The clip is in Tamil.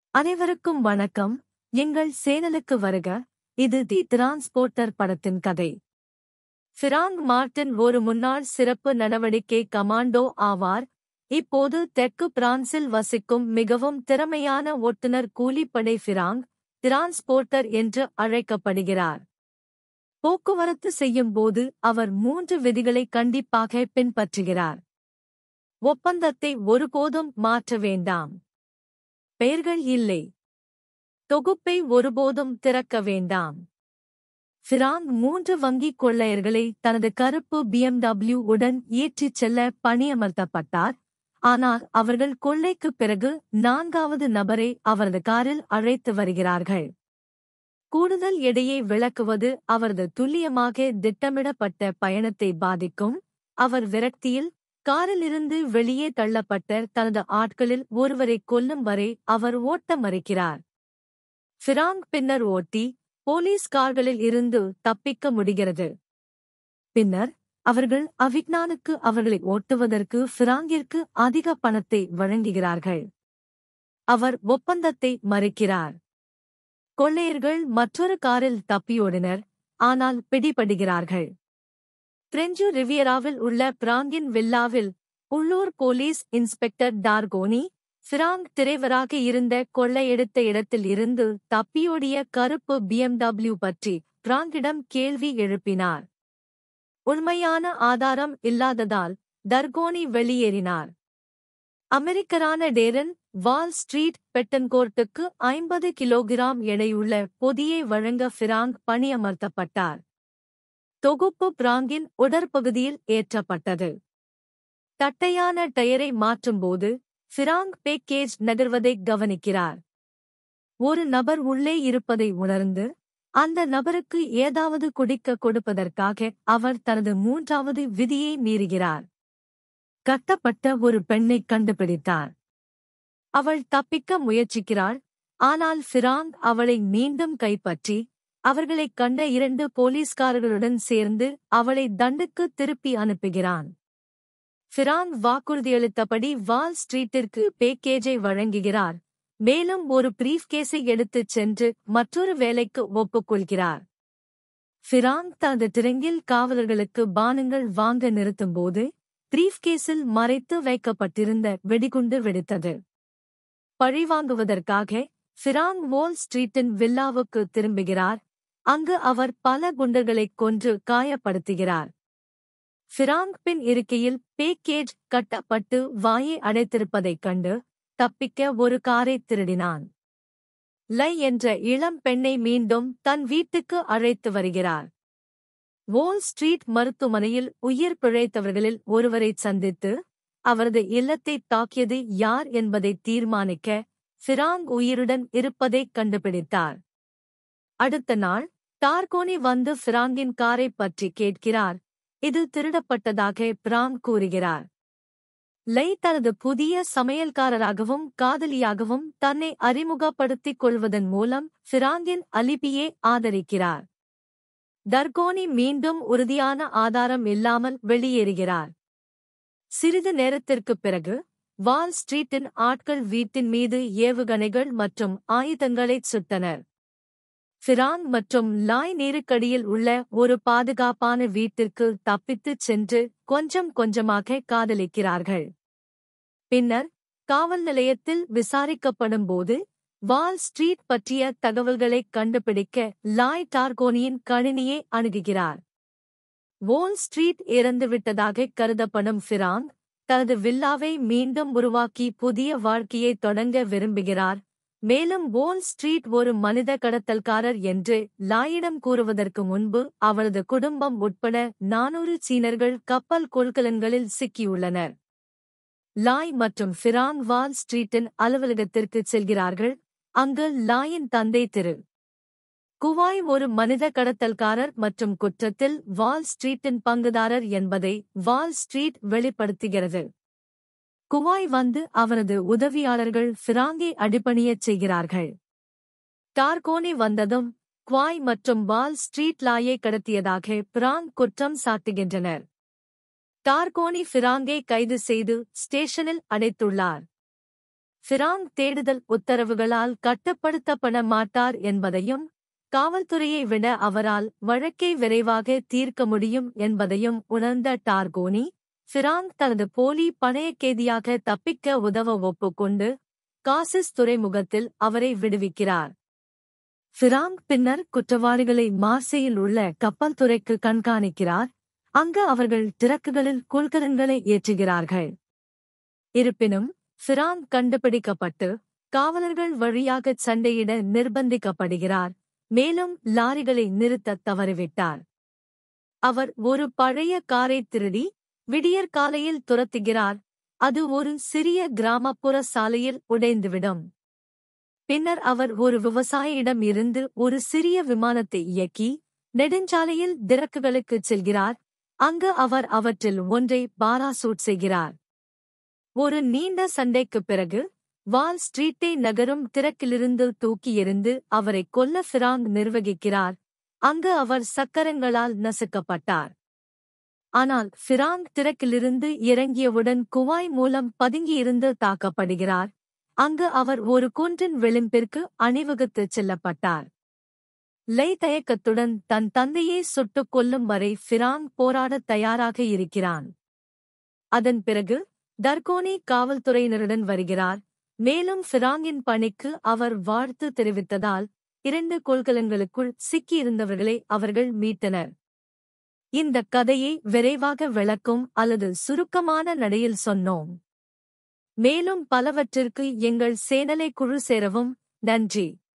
அனைவருக்கும் வணக்கம் எங்கள் சேனலுக்கு வருக இது தி டிரான்ஸ்போர்ட்டர் படத்தின் கதை ஃபிராங்க் மார்டின் ஒரு முன்னாள் சிறப்பு நடவடிக்கை கமாண்டோ ஆவார் இப்போது தெற்கு பிரான்சில் வசிக்கும் மிகவும் திறமையான ஓட்டுநர் கூலிப்படை ஃபிராங்க் டிரான்ஸ்போர்ட்டர் என்று அழைக்கப்படுகிறார் போக்குவரத்து செய்யும் போது அவர் மூன்று விதிகளை கண்டிப்பாக பின்பற்றுகிறார் ஒப்பந்தத்தை ஒருபோதும் மாற்ற வேண்டாம் பெயர்கள் இல்லை தொகுப்பை ஒருபோதும் திறக்க வேண்டாம் ஃபிராங் மூன்று வங்கிக் கொள்ளையர்களை தனது கருப்பு பிஎம்டபிள்யூ உடன் ஏற்றிச் செல்ல பணியமர்த்தப்பட்டார் ஆனால் அவர்கள் கொள்ளைக்குப் பிறகு நான்காவது நபரை அவரது காரில் அழைத்து வருகிறார்கள் கூடுதல் எடையை விளக்குவது அவரது துல்லியமாக திட்டமிடப்பட்ட பயணத்தை பாதிக்கும் அவர் விரக்தியில் காரிலிருந்து வெளியே தள்ளப்பட்ட தனது ஆட்களில் ஒருவரை கொல்லும் வரை அவர் ஓட்ட மறுக்கிறார் ஃபிராங் பின்னர் ஓட்டி போலீஸ் கார்களில் இருந்து தப்பிக்க முடிகிறது பின்னர் அவர்கள் அவிக்னானுக்கு அவர்களை ஓட்டுவதற்கு ஃபிராங்கிற்கு அதிக பணத்தை வழங்குகிறார்கள் அவர் ஒப்பந்தத்தை மறுக்கிறார் கொள்ளையர்கள் மற்றொரு காரில் தப்பியோடினர் ஆனால் பிடிபடுகிறார்கள் பிரெஞ்சு ரிவியராவில் உள்ள பிராங்கின் வில்லாவில் உள்ளூர் போலீஸ் இன்ஸ்பெக்டர் டார்கோனி ஃபிராங் திரைவராக இருந்த கொள்ளையெடுத்த இடத்தில் இருந்து தப்பியோடிய கருப்பு பிஎம்டபிள்யூ பற்றி பிராங்கிடம் கேள்வி எழுப்பினார் உண்மையான ஆதாரம் இல்லாததால் தர்கோனி வெளியேறினார் அமெரிக்கரான டேரன் வால் ஸ்ட்ரீட் பெட்டன்கோர்ட்டுக்கு ஐம்பது கிலோகிராம் எடையுள்ள பொதியை வழங்க ஃபிராங் பணியமர்த்தப்பட்டார் தொகுப்பு பிராங்கின் உடற்பகுதியில் ஏற்றப்பட்டது தட்டையான டயரை மாற்றும்போது ஃபிராங் பேக்கேஜ் நகர்வதை கவனிக்கிறார் ஒரு நபர் உள்ளே இருப்பதை உணர்ந்து அந்த நபருக்கு ஏதாவது குடிக்க கொடுப்பதற்காக அவர் தனது மூன்றாவது விதியை மீறுகிறார் கட்டப்பட்ட ஒரு பெண்ணைக் கண்டுபிடித்தார் அவள் தப்பிக்க முயற்சிக்கிறாள் ஆனால் ஃபிராங் அவளை மீண்டும் கைப்பற்றி அவர்களைக் கண்ட இரண்டு போலீஸ்காரர்களுடன் சேர்ந்து அவளை தண்டுக்கு திருப்பி அனுப்புகிறான் ஃபிராங் வாக்குறுதியளித்தபடி வால் ஸ்ட்ரீட்டிற்கு பேக்கேஜை வழங்குகிறார் மேலும் ஒரு பிரீஃப்கேஸை எடுத்துச் சென்று மற்றொரு வேலைக்கு ஒப்புக்கொள்கிறார் ஃபிராங் தனது திரங்கில் காவலர்களுக்கு பானங்கள் வாங்க நிறுத்தும்போது பிரீஃப்கேஸில் மறைத்து வைக்கப்பட்டிருந்த வெடிகுண்டு வெடித்தது பழிவாங்குவதற்காக ஃபிராங் வால் ஸ்ட்ரீட்டின் வில்லாவுக்கு திரும்புகிறார் அங்கு அவர் பல குண்டர்களைக் கொன்று காயப்படுத்துகிறார் ஃபிராங் பின் இருக்கையில் பேக்கேஜ் கட்டப்பட்டு வாயை அடைத்திருப்பதைக் கண்டு தப்பிக்க ஒரு காரை திருடினான் லை என்ற இளம் பெண்ணை மீண்டும் தன் வீட்டுக்கு அழைத்து வருகிறார் வால் ஸ்ட்ரீட் மருத்துவமனையில் உயிர் பிழைத்தவர்களில் ஒருவரைச் சந்தித்து அவரது இல்லத்தை தாக்கியது யார் என்பதை தீர்மானிக்க ஃபிராங் உயிருடன் இருப்பதைக் கண்டுபிடித்தார் அடுத்த நாள் டார்கோனி வந்து ஃபிராங்கின் காரை பற்றி கேட்கிறார் இது திருடப்பட்டதாக பிராங் கூறுகிறார் லை தனது புதிய சமையல்காரராகவும் காதலியாகவும் தன்னை அறிமுகப்படுத்திக் கொள்வதன் மூலம் ஃபிராங்கின் அலிபியை ஆதரிக்கிறார் தர்கோனி மீண்டும் உறுதியான ஆதாரம் இல்லாமல் வெளியேறுகிறார் சிறிது நேரத்திற்குப் பிறகு வால் ஸ்ட்ரீட்டின் ஆட்கள் வீட்டின் மீது ஏவுகணைகள் மற்றும் ஆயுதங்களைச் சுட்டனர் ஃபிராங் மற்றும் லாய் நீருக்கடியில் உள்ள ஒரு பாதுகாப்பான வீட்டிற்கு தப்பித்துச் சென்று கொஞ்சம் கொஞ்சமாக காதலிக்கிறார்கள் பின்னர் காவல் நிலையத்தில் விசாரிக்கப்படும்போது வால் ஸ்ட்ரீட் பற்றிய தகவல்களைக் கண்டுபிடிக்க லாய் டார்கோனியின் கணினியை அணுகுகிறார் வோல் ஸ்ட்ரீட் இறந்துவிட்டதாக கருதப்படும் ஃபிராங் தனது வில்லாவை மீண்டும் உருவாக்கி புதிய வாழ்க்கையை தொடங்க விரும்புகிறார் மேலும் வோல் ஸ்ட்ரீட் ஒரு மனித கடத்தல்காரர் என்று லாயிடம் கூறுவதற்கு முன்பு அவரது குடும்பம் உட்பட நானூறு சீனர்கள் கப்பல் கொள்கலன்களில் சிக்கியுள்ளனர் லாய் மற்றும் ஃபிராங் வால் ஸ்ட்ரீட்டின் அலுவலகத்திற்கு செல்கிறார்கள் அங்கு லாயின் தந்தை திரு குவாய் ஒரு மனித கடத்தல்காரர் மற்றும் குற்றத்தில் வால் ஸ்ட்ரீட்டின் பங்குதாரர் என்பதை வால் ஸ்ட்ரீட் வெளிப்படுத்துகிறது குவாய் வந்து அவரது உதவியாளர்கள் ஃபிராங்கை அடிபணியச் செய்கிறார்கள் டார்கோனி வந்ததும் குவாய் மற்றும் வால் ஸ்ட்ரீட் லாயை கடத்தியதாக பிராங் குற்றம் சாட்டுகின்றனர் டார்கோனி ஃபிராங்கை கைது செய்து ஸ்டேஷனில் அடைத்துள்ளார் ஃபிராங் தேடுதல் உத்தரவுகளால் கட்டுப்படுத்தப்பட மாட்டார் என்பதையும் காவல்துறையை விட அவரால் வழக்கை விரைவாக தீர்க்க முடியும் என்பதையும் உணர்ந்த டார்கோனி ஃபிராங் தனது போலி பணையக்கேதியாக தப்பிக்க உதவ ஒப்புக்கொண்டு காசிஸ் துறைமுகத்தில் அவரை விடுவிக்கிறார் ஃபிராங் பின்னர் குற்றவாளிகளை மார்சேயில் உள்ள கப்பல் துறைக்கு கண்காணிக்கிறார் அங்கு அவர்கள் திறக்குகளில் கொள்கலன்களை ஏற்றுகிறார்கள் இருப்பினும் ஃபிராங் கண்டுபிடிக்கப்பட்டு காவலர்கள் வழியாகச் சண்டையிட நிர்பந்திக்கப்படுகிறார் மேலும் லாரிகளை நிறுத்தத் தவறிவிட்டார் அவர் ஒரு பழைய காரை திருடி விடியற் காலையில் துரத்துகிறார் அது ஒரு சிறிய கிராமப்புற சாலையில் உடைந்துவிடும் பின்னர் அவர் ஒரு விவசாயியிடம் இருந்து ஒரு சிறிய விமானத்தை இயக்கி நெடுஞ்சாலையில் திறக்குகளுக்குச் செல்கிறார் அங்கு அவர் அவற்றில் ஒன்றை பாராசூட் செய்கிறார் ஒரு நீண்ட சண்டைக்குப் பிறகு வால் ஸ்ட்ரீட்டை நகரும் திறக்கிலிருந்து தூக்கி எறிந்து அவரை கொல்ல ஃபிராங் நிர்வகிக்கிறார் அங்கு அவர் சக்கரங்களால் நசுக்கப்பட்டார் ஆனால் ஃபிராங் திறக்கிலிருந்து இறங்கியவுடன் குவாய் மூலம் பதுங்கியிருந்து தாக்கப்படுகிறார் அங்கு அவர் ஒரு குன்றின் விளிம்பிற்கு அணிவகுத்துச் செல்லப்பட்டார் லை தயக்கத்துடன் தன் தந்தையை சுட்டுக் கொல்லும் வரை ஃபிராங் போராடத் தயாராக இருக்கிறான் அதன் பிறகு தர்கோனி காவல்துறையினருடன் வருகிறார் மேலும் ஃபிராங்கின் பணிக்கு அவர் வாழ்த்து தெரிவித்ததால் இரண்டு கொள்கலன்களுக்குள் சிக்கியிருந்தவர்களை அவர்கள் மீட்டனர் இந்த கதையை விரைவாக விளக்கும் அல்லது சுருக்கமான நடையில் சொன்னோம் மேலும் பலவற்றிற்கு எங்கள் சேனலை குழு சேரவும் நன்றி